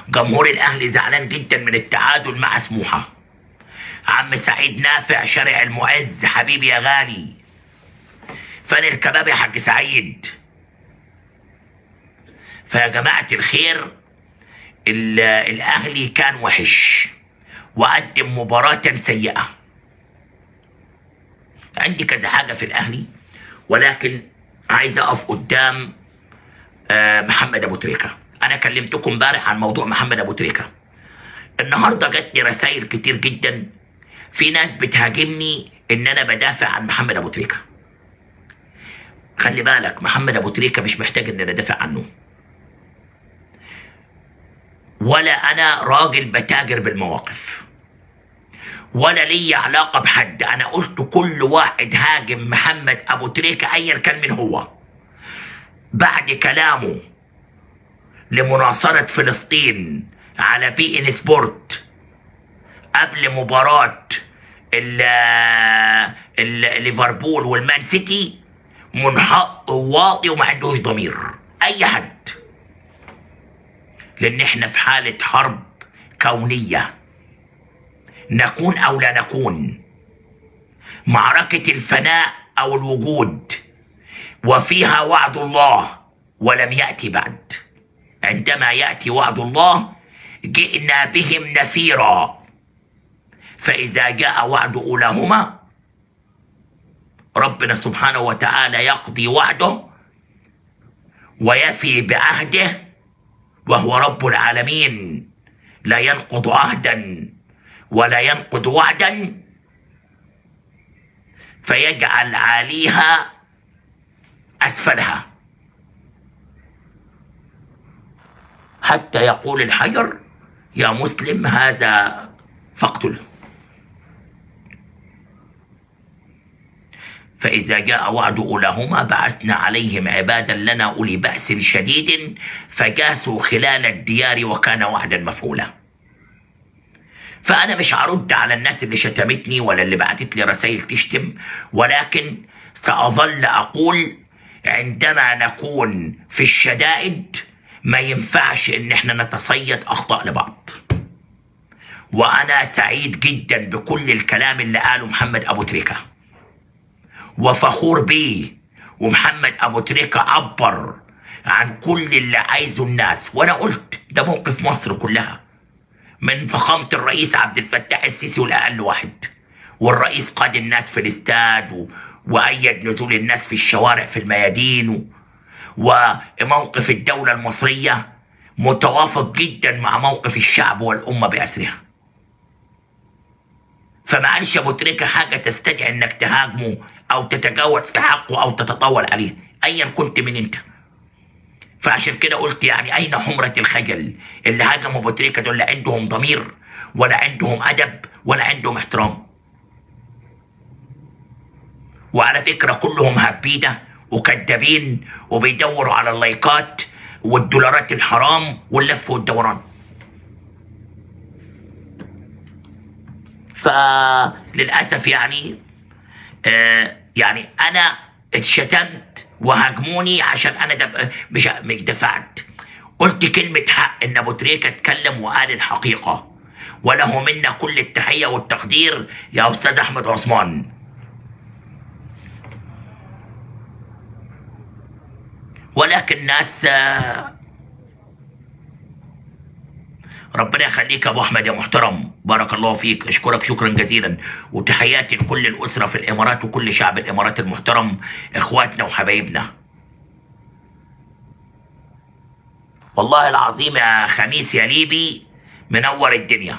جمهور الاهلي زعلان جدا من التعادل مع سموحه عم سعيد نافع شارع المعز حبيبي يا غالي فين الكباب يا حاج سعيد فيا جماعه الخير ال- الاهلي كان وحش وقدم مباراه سيئه عندي كذا حاجه في الاهلي ولكن عايز اقف قدام آه، محمد ابو تريكه انا كلمتكم امبارح عن موضوع محمد ابو تريكه النهارده جاتني رسائل كتير جدا في ناس بتهاجمني ان انا بدافع عن محمد ابو تريكه خلي بالك محمد ابو تريكه مش محتاج ان انا ادافع عنه ولا انا راجل بتاجر بالمواقف ولا لي علاقه بحد انا قلت كل واحد هاجم محمد ابو تريكه ايا كان من هو بعد كلامه لمناصرة فلسطين على بي ان سبورت قبل مباراة ال ال ليفربول والمان سيتي منحط وواطي وما عندوش ضمير اي حد لان احنا في حالة حرب كونية نكون او لا نكون معركة الفناء او الوجود وفيها وعد الله ولم يأتي بعد عندما يأتي وعد الله جئنا بهم نفيرا فإذا جاء وعد أولاهما ربنا سبحانه وتعالى يقضي وعده ويفي بعهده وهو رب العالمين لا ينقض عهدا ولا ينقض وعدا فيجعل عاليها أسفلها حتى يقول الحجر يا مسلم هذا فاقتله فإذا جاء وعد أولاهما بعثنا عليهم عبادا لنا أولي بأس شديد فجاسوا خلال الديار وكان وعدا مفعولا فأنا مش هرد على الناس اللي شتمتني ولا اللي بعتت لي رسائل تشتم ولكن سأظل أقول عندما نكون في الشدائد ما ينفعش ان احنا نتصيد اخطاء لبعض وانا سعيد جدا بكل الكلام اللي قاله محمد ابو تريكه وفخور بيه ومحمد ابو تريكه عبر عن كل اللي عايزه الناس وانا قلت ده موقف مصر كلها من فخامه الرئيس عبد الفتاح السيسي والاقل واحد والرئيس قاد الناس في الاستاد و... وايد نزول الناس في الشوارع في الميادين و... وموقف الدولة المصرية متوافق جدا مع موقف الشعب والأمة بأسرها فمعلش يا أبو تريكة حاجة تستدعي إنك تهاجمه أو تتجاوز في حقه أو تتطاول عليه أيا كنت من أنت فعشان كده قلت يعني أين حمرة الخجل اللي هاجموا أبو تريكة دول لا عندهم ضمير ولا عندهم أدب ولا عندهم احترام وعلى فكرة كلهم هبيدة وكدابين وبيدوروا على اللايكات والدولارات الحرام واللف والدوران فللأسف يعني آه يعني أنا اتشتمت وهاجموني عشان أنا دف... مش مش دفعت قلت كلمة حق إن أبو تريكة اتكلم وقال الحقيقة وله منا كل التحية والتقدير يا أستاذ أحمد عثمان ولكن ناس آه، ربنا يخليك يا ابو احمد يا محترم بارك الله فيك اشكرك شكرا جزيلا وتحياتي لكل الاسره في الامارات وكل شعب الامارات المحترم اخواتنا وحبايبنا والله العظيم يا خميس يا ليبي منور الدنيا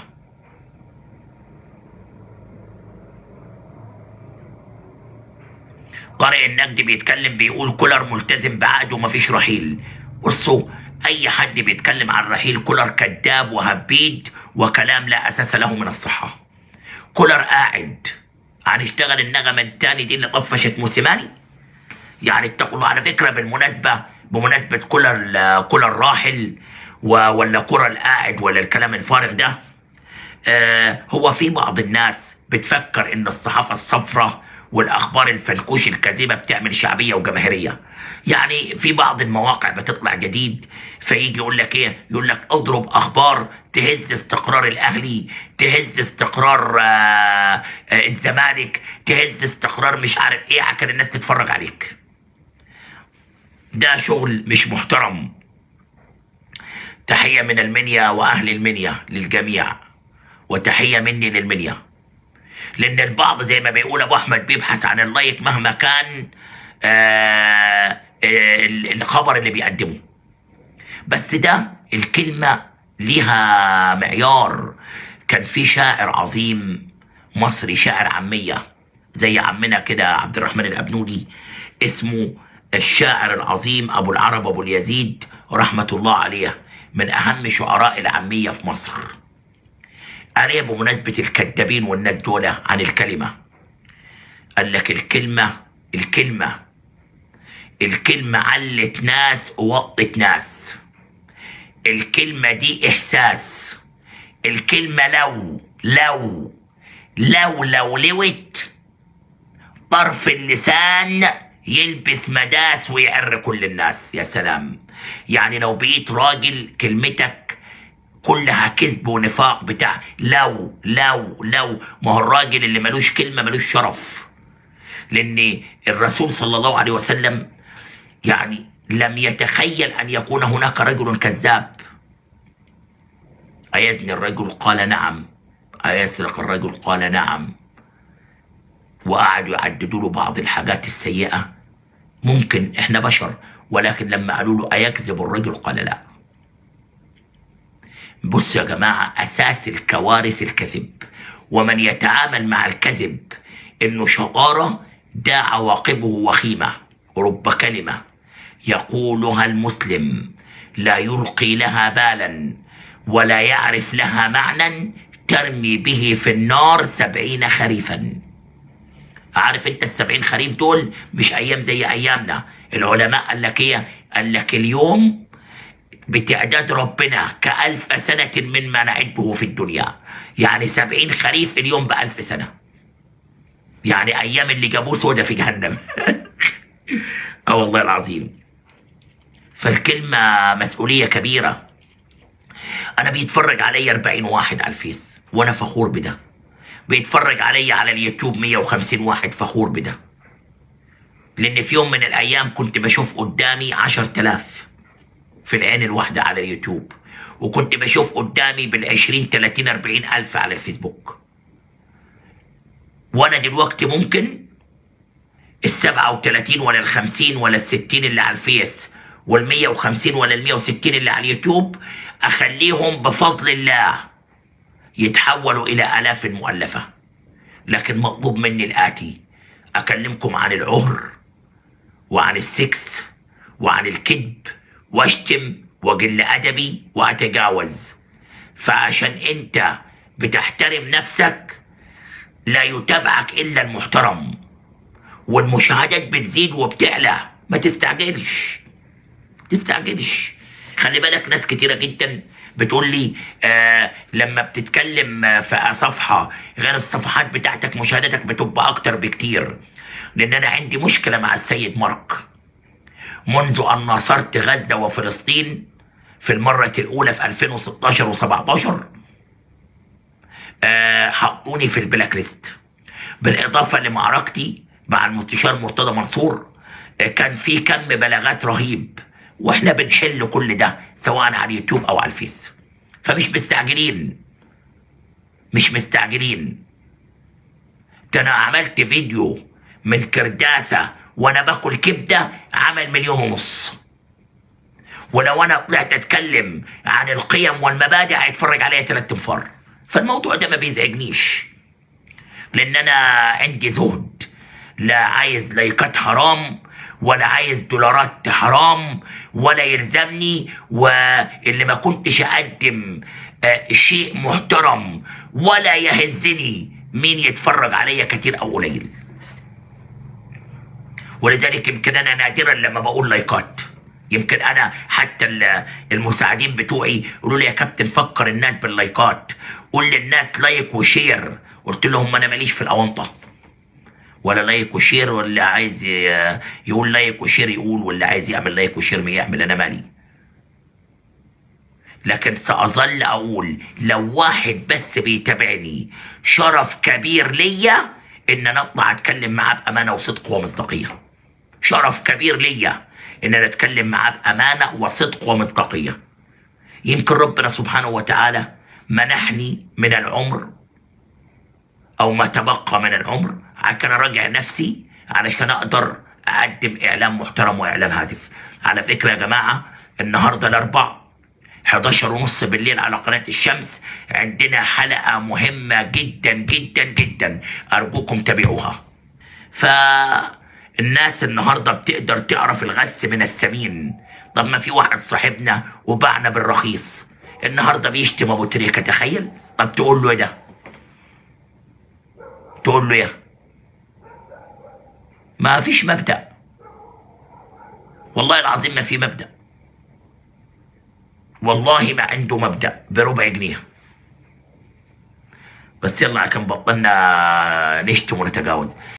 طارق النجدي بيتكلم بيقول كولر ملتزم بعقده ومفيش رحيل بصوا اي حد بيتكلم عن رحيل كولر كذاب وهبيد وكلام لا اساس له من الصحه كولر قاعد هنشتغل النغمه التاني دي اللي طفشت موسيماني يعني اتقوا الله على فكره بالمناسبه بمناسبه كولر كولر راحل و- ولا كولر القاعد ولا الكلام الفارغ ده آه هو في بعض الناس بتفكر ان الصحافه الصفراء والاخبار الفنكوش الكاذبه بتعمل شعبيه وجماهيريه يعني في بعض المواقع بتطلع جديد فيجي يقول لك ايه يقول لك اضرب اخبار تهز استقرار الاهلي تهز استقرار آه آه الزمالك تهز استقرار مش عارف ايه عشان الناس تتفرج عليك ده شغل مش محترم تحيه من المنيا واهل المنيا للجميع وتحيه مني للمنيا لان البعض زي ما بيقول ابو احمد بيبحث عن اللايك مهما كان آه آه الخبر اللي بيقدمه بس ده الكلمه ليها معيار كان في شاعر عظيم مصري شاعر عاميه زي عمنا كده عبد الرحمن الابنودي اسمه الشاعر العظيم ابو العرب ابو اليزيد رحمه الله عليه من اهم شعراء العاميه في مصر قال بمناسبة الكذابين والناس دول عن الكلمة قال لك الكلمة الكلمة الكلمة علت ناس ووطت ناس الكلمة دي إحساس الكلمة لو لو لو لو لوت طرف اللسان يلبس مداس ويعر كل الناس يا سلام يعني لو بقيت راجل كلمتك كلها كذب ونفاق بتاع لو لو لو ما هو الراجل اللي ملوش كلمه ملوش شرف لان الرسول صلى الله عليه وسلم يعني لم يتخيل ان يكون هناك رجل كذاب ايزني الرجل قال نعم ايسرق الرجل قال نعم وقعدوا يعددوا له بعض الحاجات السيئه ممكن احنا بشر ولكن لما قالوا له ايكذب الرجل قال لا بصوا يا جماعة أساس الكوارث الكذب ومن يتعامل مع الكذب إنه شطارة ده عواقبه وخيمة رب كلمة يقولها المسلم لا يلقي لها بالا ولا يعرف لها معنى ترمي به في النار سبعين خريفا عارف انت السبعين خريف دول مش ايام زي ايامنا العلماء قال لك ايه قال لك اليوم بتعداد ربنا كألف سنة مما نعده في الدنيا يعني سبعين خريف اليوم بألف سنة يعني أيام اللي جابوه سودة في جهنم اه والله العظيم فالكلمة مسؤولية كبيرة أنا بيتفرج علي 40 واحد على الفيس وأنا فخور بده بيتفرج علي على اليوتيوب 150 واحد فخور بده لأن في يوم من الأيام كنت بشوف قدامي 10000 في العين الواحدة على اليوتيوب وكنت بشوف قدامي بالعشرين تلاتين أربعين ألف على الفيسبوك وأنا دلوقتي ممكن السبعة وتلاتين ولا الخمسين ولا الستين اللي على الفيس والمية وخمسين ولا المية وستين اللي على اليوتيوب أخليهم بفضل الله يتحولوا إلى آلاف مؤلفة لكن مطلوب مني الآتي أكلمكم عن العهر وعن السكس وعن الكذب واشتم واقل ادبي واتجاوز فعشان انت بتحترم نفسك لا يتابعك الا المحترم والمشاهدات بتزيد وبتعلى ما تستعجلش تستعجلش خلي بالك ناس كتيرة جدا بتقول لي آه لما بتتكلم آه، في صفحة غير الصفحات بتاعتك مشاهداتك بتبقى أكتر بكتير لأن أنا عندي مشكلة مع السيد مارك منذ أن ناصرت غزة وفلسطين في المرة الأولى في 2016 و17 آه، حطوني في البلاك ليست بالإضافة لمعركتي مع المستشار مرتضى منصور آه، كان في كم بلاغات رهيب واحنا بنحل كل ده سواء على اليوتيوب او على الفيس فمش مستعجلين مش مستعجلين ده انا عملت فيديو من كرداسة وانا باكل كبدة عمل مليون ونص ولو انا طلعت اتكلم عن القيم والمبادئ هيتفرج عليا تلات انفار فالموضوع ده ما بيزعجنيش لان انا عندي زهد لا عايز لايكات حرام ولا عايز دولارات حرام ولا يلزمني واللي ما كنتش اقدم آه، شيء محترم ولا يهزني مين يتفرج عليا كتير او قليل ولذلك يمكن انا نادرا لما بقول لايكات يمكن انا حتى ال- المساعدين بتوعي يقولوا لي يا كابتن فكر الناس باللايكات قول للناس لايك وشير قلت لهم انا ماليش في الاونطه ولا لايك وشير واللي عايز ي- يقول لايك وشير يقول واللي عايز يعمل لايك وشير ما يعمل انا مالي لكن سأظل أقول لو واحد بس بيتابعني شرف كبير ليا إن أنا أطلع أتكلم معاه بأمانة وصدق ومصداقية شرف كبير ليا إن أنا أتكلم معاه بأمانة وصدق ومصداقية يمكن ربنا سبحانه وتعالى منحني من العمر أو ما تبقى من العمر عشان أراجع نفسي علشان أقدر أقدم إعلام محترم وإعلام هادف على فكرة يا جماعة النهاردة الأربعاء 11 ونص بالليل على قناة الشمس عندنا حلقة مهمة جدا جدا جدا أرجوكم تابعوها فالناس النهاردة بتقدر تعرف الغث من السمين طب ما في واحد صاحبنا وباعنا بالرخيص النهاردة بيشتم أبو تريكة تخيل طب تقول له إيه ده تقول له إيه ما فيش مبدأ والله العظيم ما في مبدأ والله ما عنده مبدأ بربع جنيه بس يلا كان بطلنا نشتم ونتجاوز